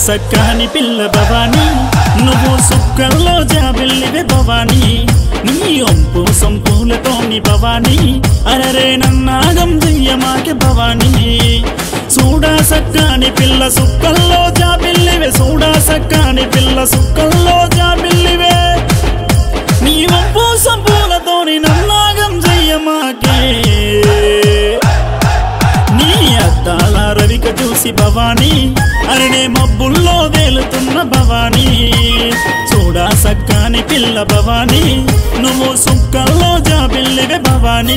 సక్కాని పిల్ల భవానీ నువ్వు సుక్కల్లో జాబిల్లివే భవానీ నీ ఒంపు సంపూలతోని భవానీ అరరే నన్నాగం చెయ్యమాకే భవానీ చూడా సక్కాని పిల్ల సుక్కల్లో జాబిల్లివే చూడా సక్కాని పిల్ల సుక్కల్లో జాబిల్లివే నీ ఒంపు సంపూలతోని నన్నాగం చెయ్యమాకే నీ అద్దాల రవిక చూసి భవానీ అరణే మబ్బుల్లో వేలుతున్న భవానీ చూడా సక్కాని పిల్ల భవానీ నువ్వు సుక్కల్లో జాబిల్లివే భవానీ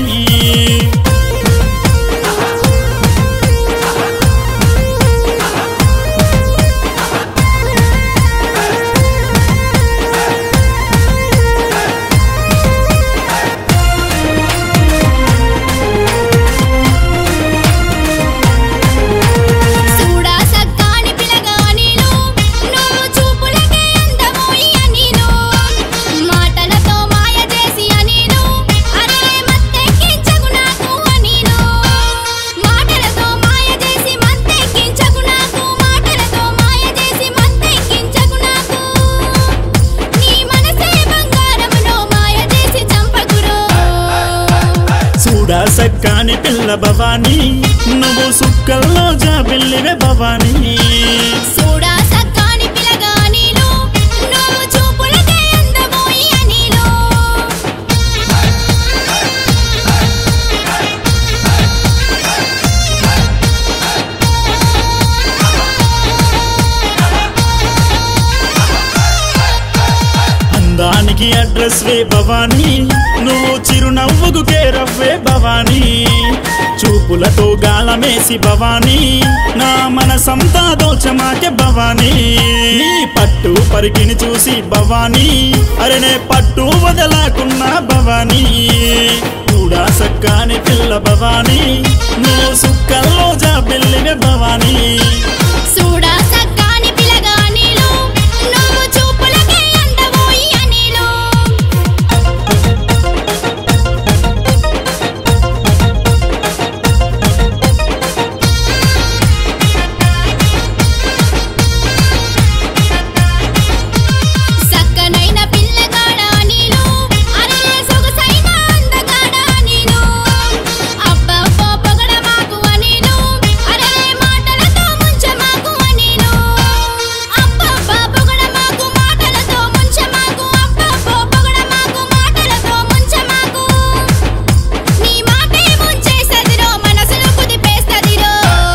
చూడా సక్కాని పిలగా నీను నువ్వు చూపులకే అందమోయి అనీను మాటలతో మాయ చేసి అనీను అరే మత్తెక్కించకు నాకు అనీను మాటలతో మాయ చేసి మత్తెక్కించకు నాకు మాటలతో మాయ చేసి మత్తెక్కించకు నాకు నీ మనసే బంగారములో మాయ చేసి చంపకురో చూడా సక్కాని పిల్ల భవానీ నువ్వు సుక్కల్లో జాబిల్లివే భవానీ చూడా సక్కాని పిలగా నీను నువ్వు చూపులకే అందమోయి అనీను అందానికి అడ్రస్ వే భవానీ నువ్వు చిరునవ్వుకు కేరవ్వే భవానీ చూపులతో గాలమేసి భవానీ నా మనసంతా దోచమాకే భవానీ నీ పట్టు పరికిని చూసి భవానీ అరెనే పట్టు వదలకున్నా భవానీ కూడా సక్కాని పిల్ల భవానీ నువ్వు సుక్కల్లో జాబిల్లివే భవానీ చూడా సక్కాని పిలగా నీను నువ్వు చూపులకే అందమోయి అనీను సక్కనైన పిల్లగాడ నీను అరే సొగసైన అందగాడ నీను అబ్బబ్బో పొగడ మాకు అనీను అరే మాటలతో ముంచె మాకు అనీను అబ్బబ్బో పొగడ మాకు మాటలతో ముంచె మాకు అబ్బబ్బో పొగడ మాకు మాటలతో ముంచె మాకు నీ మాటే ముంచేసదిరో మనసును కుదిపేస్తదిరో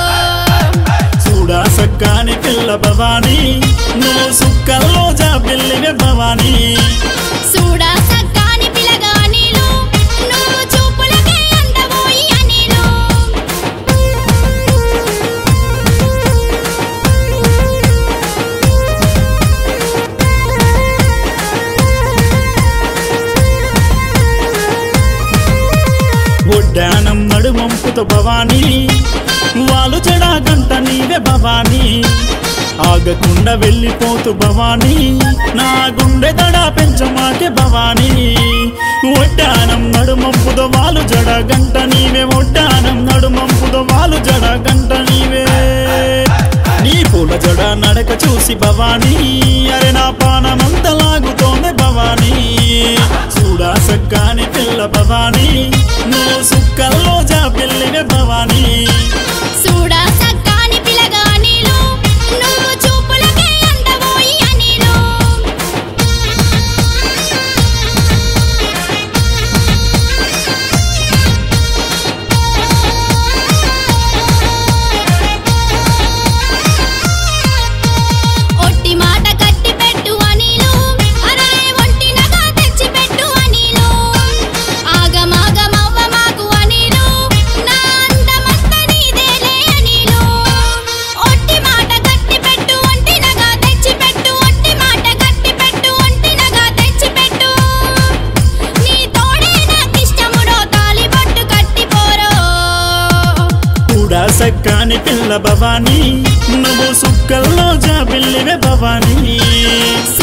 చూడా సక్కాని పిల్ల భవానీ నువ్వు సుక్కల్లో జాబిల్లివే భవానీ చూడా సక్కాని పిలగా నీను నువ్వు చూపులకే అందమోయి అనీను ఒడ్డానం నడుమంపుతో భవానీ వాళ్ళు చెడా గంట నీవే భవానీ ఆగకుండా వెళ్ళిపోతూ భవానీ నా గుండె దడా పెంచమాకే భవానీ ఒడ్డానం నడుమంపుతో వాళ్ళు జడ గంట నీవే ఒడ్డానం నడుమంపుతో వాళ్ళు జడ గంట నీవే నీ పూల జడ నడక చూసి భవానీ అరే నా పానమంత లాగుతోంది భవానీ చూడా సక్కాని పిల్ల భవానీ నువ్వు సుక్కల్లో జా పిల్లివే భవానీ చూడా సక్కాని పిలగా నీను నువ్వు చూపులకే అందమోయి అనీను ఒట్టి మాట కట్టి పెట్టు అనీను అరే ఒంటినగా తెచ్చి పెట్టు అనీను ఆగమాగమవ్వ మాకు అనీను నా అందమంత నీదేలే అనీను ఒట్టి మాట కట్టి పెట్టు ఒంటినగా తెచ్చి పెట్టు ఒట్టి మాట కట్టి పెట్టు ఒంటినగా తెచ్చి పెట్టు నీ తోడే నాకిష్టముడో తాలి బొట్టు కట్టిపోరో కూడా సక్కాని పిల్ల భవానీ నువ్వు సుక్కల్లో జా పిల్లివే భవానీ